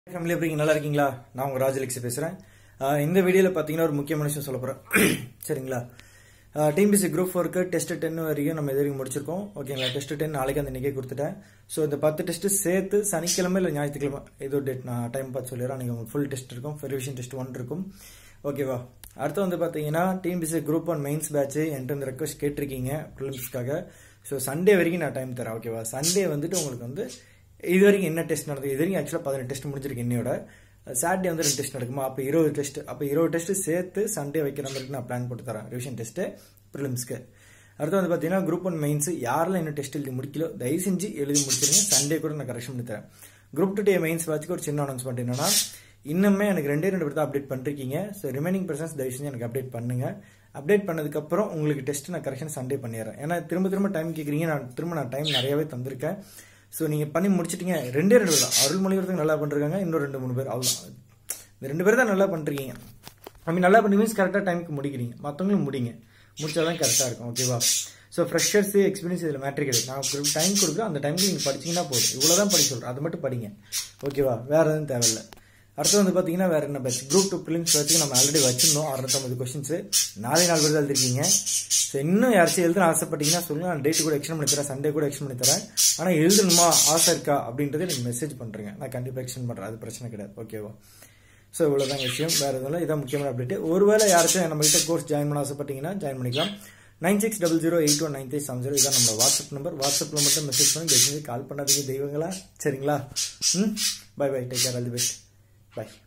Family எப்படி இருக்கீங்க? நல்லா இருக்கீங்களா நான் உங்க ராஜலட்சுமி பேசுறேன் ஆஹ் இந்த வீடியோல பாத்தீங்கன்னா ஒரு முக்கியமான விஷயம் சொல்ல போறேன் சரிங்களா டிஎம்பிசி குரூப் ஃபோருக்கு டெஸ்ட் டென் வரைக்கும் நம்ம இது வரைக்கும் முடிச்சிருக்கோம் ஓகேங்களா டெஸ்ட் டென் நாளைக்கு அந்த இன்னைக்கே கொடுத்துட்டேன் ஸோ இந்த பத்து டெஸ்ட் சேர்த்து சனிக்கிழமை இல்லை ஞாயிற்றுக்கிழமை ஏதோ டேட் நான் டைம் பார்த்து சொல்லிடுறேன் அன்னைக்கு உங்களுக்கு ஃபுல் டெஸ்ட் இருக்கும் ரிவிஷன் டெஸ்ட் ஒன் இருக்கும் ஓகேவா அடுத்து வந்து பாத்தீங்கன்னா TNPSC group one mains batch என்கிட்ட வந்து ரெக்வஸ்ட் கேட்டிருக்கீங்க ப்ரிலிம்ஸ்க்காக ஸோ சண்டே வரைக்கும் நான் டைம் தரேன் ஓகேவா சண்டே வந்துட்டு உங்களுக்கு வந்து இது வரைக்கும் என்ன டெஸ்ட் நடந்தது இது வரைக்கும் ஆக்சுவலாக பதினெட்டு டெஸ்ட் முடிஞ்சிருக்கு இன்னையோட சாட்டர்டே வந்து ரெண்டு டெஸ்ட் நடக்குமா அப்போ இருபது டெஸ்ட் அப்போ இருபது டெஸ்ட் சேர்த்து சண்டே வைக்கிற மாதிரி நான் பிளான் போட்டு தரேன் ரிவிஷன் டெஸ்ட்டு ப்ரிலிம்ஸ்க்கு அடுத்து வந்து பார்த்தீங்கன்னா குரூப் ஒன் மெயின்ஸ் யாரெல்லாம் இன்னும் டெஸ்ட் எழுதி முடிக்கலோ தயவு செஞ்சு எழுதி முடிச்சிருங்க சண்டே கூட நான் கரெக்ஷன் பண்ணி தரேன் குரூப் டூ டே மெயின்ஸ் வாட்சுக்கு ஒரு சின்ன அனௌன்ஸ்மெண்ட் என்னன்னா இன்னுமே எனக்கு ரெண்டே ரெண்டு பேர் தான் அப்டேட் பண்ணிருக்கீங்க ஸோ ரிமைனிங் பர்சன்ஸ் தயவு செஞ்சு எனக்கு அப்டேட் பண்ணுங்க அப்டேட் பண்ணதுக்கப்புறம் உங்களுக்கு டெஸ்ட் நான் கரெக்ஷன் சண்டே பண்ணிடுறேன் ஏன்னா திரும்ப திரும்ப டைம் கேட்குறீங்க நான் திரும்ப நான் டைம் நிறையவே தந்திருக்கேன் ஸோ நீங்கள் பண்ணி முடிச்சிட்டீங்க ரெண்டே ரெண்டு பேர் தான் அருள்மொழிவரத்துக்கு நல்லா பண்ணிருக்காங்க இன்னும் ரெண்டு மூணு பேர் அவ்வளோதான் இந்த ரெண்டு பேர் தான் நல்லா பண்ணிருக்கீங்க ஐ மீன் நல்லா பண்ணி மீன்ஸ் கரெக்டாக டைமுக்கு முடிக்கிறீங்க மற்றவங்களும் முடிங்க முடிச்சாதான் கரெக்டாக இருக்கும் ஓகேவா ஸோ ஃப்ரெஷர்ஸ் எக்ஸ்பீரியன்ஸ் இதில் மேட்ரிக் கிடையாது நான் டைம் கொடுக்குறேன் அந்த டைமுக்கு நீங்கள் படிச்சீங்கன்னா போதும் இவ்வளோ தான் படிக்க சொல்கிறேன் அதை மட்டும் படிங்க ஓகேவா வேற எதுவும் தேவையில்லை அடுத்து வந்து பார்த்தீங்கன்னா வேற என்ன பேட்ச் குரூப் டூ பிலிம்ஸ் வச்சு நம்ம ஆல்ரெடி வச்சிருந்தோம் அறுநூத்தம்பது கொஸ்டின்ஸ் நாலே நாலு பேர் தான் எழுதிருக்கீங்க ஸோ இன்னும் யாராச்சும் எழுதுன ஆசைப்பட்டீங்கன்னா சொல்லுங்க நான் டேட் கூட எக்ஸ்டெண்ட் பண்ணி தரேன் சண்டே கூட எக்ஸ்டெண்ட் பண்ணி தரேன் ஆனால் எழுதணுமா ஆசை இருக்கா அப்படின்றத எனக்கு மெசேஜ் பண்ணுறேங்க நான் கண்டிப்பாக எக்ஸ்டெண்ட் பண்ணுறேன் அது பிரச்சனை கிடையாது ஓகேவா ஸோ இவ்வளோதான் விஷயம் வேறு எதுவும் இல்லை இதான் முக்கியமான அப்டேட் ஒருவேளை யாராச்சும் நம்ம கிட்ட கோர்ஸ் ஜாயின் பண்ண ஆசைப்பட்டீங்கன்னா ஜாயின் பண்ணிக்கலாம் nine six double zero eight one nine three seven zero இதான் நம்ம வாட்ஸ்அப் நம்பர் வாட்ஸ்அப்பில் மட்டும் மெசேஜ் பண்ணி தயவு செஞ்சு கால் பண்ணாதீங்க தெய்வங்களா சரிங்களா ம் bye bye take care all the best by